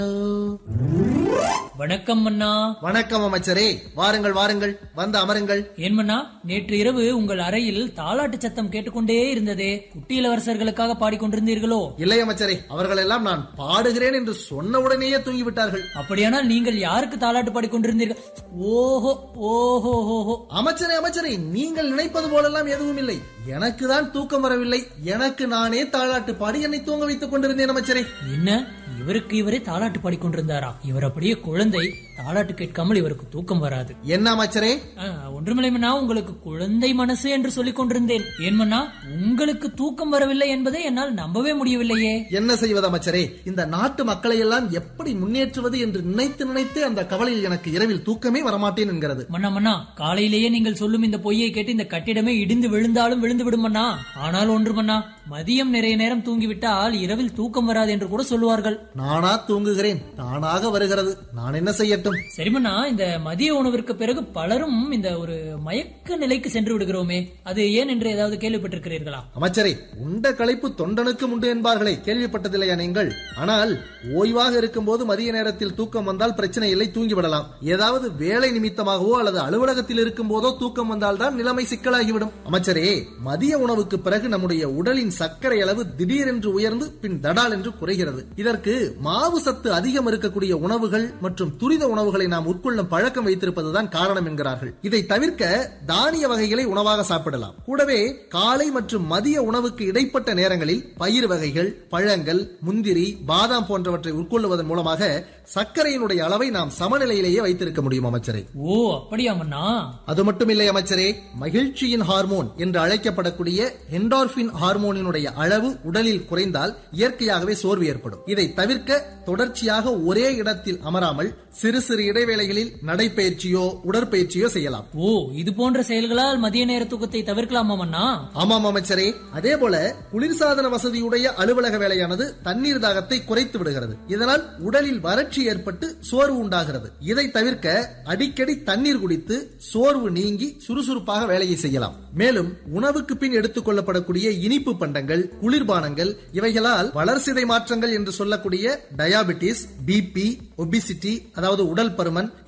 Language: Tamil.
வணக்கம் மன்னா வணக்கம் அமைச்சரே வாருங்கள் வாருங்கள் வந்து அமருங்கள் ஏன் மன்னா நேற்று இரவு உங்கள் அறையில் தாலாட்டு சத்தம் கேட்டுக்கொண்டே இருந்ததே குட்டி இளவரசர்களுக்காக பாடிக்கொண்டிருந்தீர்களோ இல்லை அமைச்சரே அவர்கள் எல்லாம் நான் பாடுகிறேன் என்று சொன்னவுடனேயே தூங்கிவிட்டார்கள் அப்படியானால் நீங்கள் யாருக்கு தாலாட்டு பாடிக்கொண்டிருந்தீர்கள் ஓஹோ ஓஹோ ஓஹோ அமைச்சரே அமைச்சரே நீங்கள் நினைப்பது போலெல்லாம் எதுவும் இல்லை எனக்கு தான் தூக்கம் வரவில்லை எனக்கு நானே தாளாட்டு பாடி என்னை தூங்க வைத்துக் கொண்டிருந்தேன் அமைச்சரே என்ன இவருக்கு இவரே தாலாட்டு பாடிக்கொண்டிருந்தாரா இவர் அப்படியே குழந்தை தாலாட்டு கேட்காமல் இவருக்கு தூக்கம் வராது என்ன அமைச்சரே ஆ, ஒன்றுமில்லை மன்னா உங்களுக்கு குழந்தை மனசு என்று சொல்லிக் கொண்டிருந்தேன் ஏன் மன்னா உங்களுக்கு தூக்கம் வரவில்லை என்பதை என்னால் நம்பவே முடியவில்லையே என்ன செய்வது அமைச்சரே இந்த நாட்டு மக்களை எல்லாம் எப்படி முன்னேற்றுவது என்று நினைத்து நினைத்து அந்த கவலையில் எனக்கு இரவில் தூக்கமே வரமாட்டேன் என்கிறது மன்னா மன்னா காலையிலேயே நீங்கள் சொல்லும் இந்த பொய்யை கேட்டு இந்த கட்டிடமே இடிந்து விழுந்தாலும் விழுந்து விடும் மன்னா ஆனால் ஒன்று மன்னா மதியம் நிறைய நேரம் தூங்கிவிட்டால் இரவில் தூக்கம் வராது என்று கூட சொல்லுவார்கள் நானா தூங்குகிறேன் தானாக வருகிறது நான் என்ன செய்யட்டும் சரி மன்னா இந்த மதிய உணவிற்கு பிறகு பலரும் இந்த ஒரு மயக்க நிலைக்கு சென்று விடுகிறோமே அது ஏன் என்று ஏதாவது கேள்விப்பட்டிருக்கிறீர்களா அமைச்சரே உண்ட களைப்பு தொண்டனுக்கும் உண்டு என்பார்களே கேள்விப்பட்டதில்லையா நீங்கள் ஆனால் ஓய்வாக இருக்கும்போது மதிய நேரத்தில் தூக்கம் வந்தால் பிரச்சனை இல்லை தூங்கிவிடலாம் ஏதாவது வேலை நிமித்தமாகவோ அல்லது அலுவலகத்தில் இருக்கும் போதோ தூக்கம் வந்தால் தான் நிலைமை சிக்கலாகிவிடும் அமைச்சரே மதிய உணவுக்கு பிறகு நம்முடைய உடலின் சர்க்கரை அளவு திடீரென்று உயர்ந்து பின் தடால் என்று குறைகிறது இதற்கு மாவு சத்து அதிகம் இருக்கக்கூடிய உணவுகள் மற்றும் துரித உணவுகளை நாம் உட்கொள்ளும் பழக்கம் வைத்திருப்பதுதான் காரணம் என்கிறார்கள் இதை தவிர்க்க தானிய வகைகளை உணவாக சாப்பிடலாம் கூடவே காலை மற்றும் மதிய உணவுக்கு இடைப்பட்ட நேரங்களில் பயிர் வகைகள் பழங்கள் முந்திரி பாதாம் போன்றவற்றை உட்கொள்வதன் மூலமாக சர்க்கரையினுடைய அளவை நாம் சமநிலையிலேயே வைத்திருக்க முடியும் அமைச்சரே ஓ அப்படியா மன்னா அது மட்டுமில்லை அமைச்சரே மகிழ்ச்சியின் ஹார்மோன் என்று அழைக்கப்படக்கூடிய என்டார்பின் ஹார்மோனினுடைய அளவு உடலில் குறைந்தால் இயற்கையாகவே சோர்வு ஏற்படும் இதை தவிர்க்க தொடர்ச்சியாக ஒரே இடத்தில் அமராமல் சிறு சிறு இடைவேளைகளில் நடைப்பயிற்சியோ உடற்பயிற்சியோ செய்யலாம் ஓ இது போன்ற செயல்களால் மதிய நேர தூக்கத்தை தவிர்க்கலாமா மன்னா ஆமாம் அமைச்சரே அதே போல குளிர்சாதன வசதியுடைய அலுவலக வேலையானது தண்ணீர் தாகத்தை குறைத்து விடுகிறது இதனால் உடலில் வறட்சி ஏற்பட்டு சோர்வு உண்டாகிறது இதை தவிர்க்க அடிக்கடி தண்ணீர் குடித்து சோர்வு நீங்கி சுறுசுறுப்பாக வேலையை செய்யலாம் மேலும் உணவுக்கு பின் எடுத்துக் கொள்ளப்படக்கூடிய இனிப்பு பண்டங்கள் குளிர்பானங்கள் இவைகளால் வளர்சிதை மாற்றங்கள் என்று சொல்லக்கூடிய டயாபிட்டிஸ் பிபி ஒபிசிட்டி அதாவது உடல் பருமன்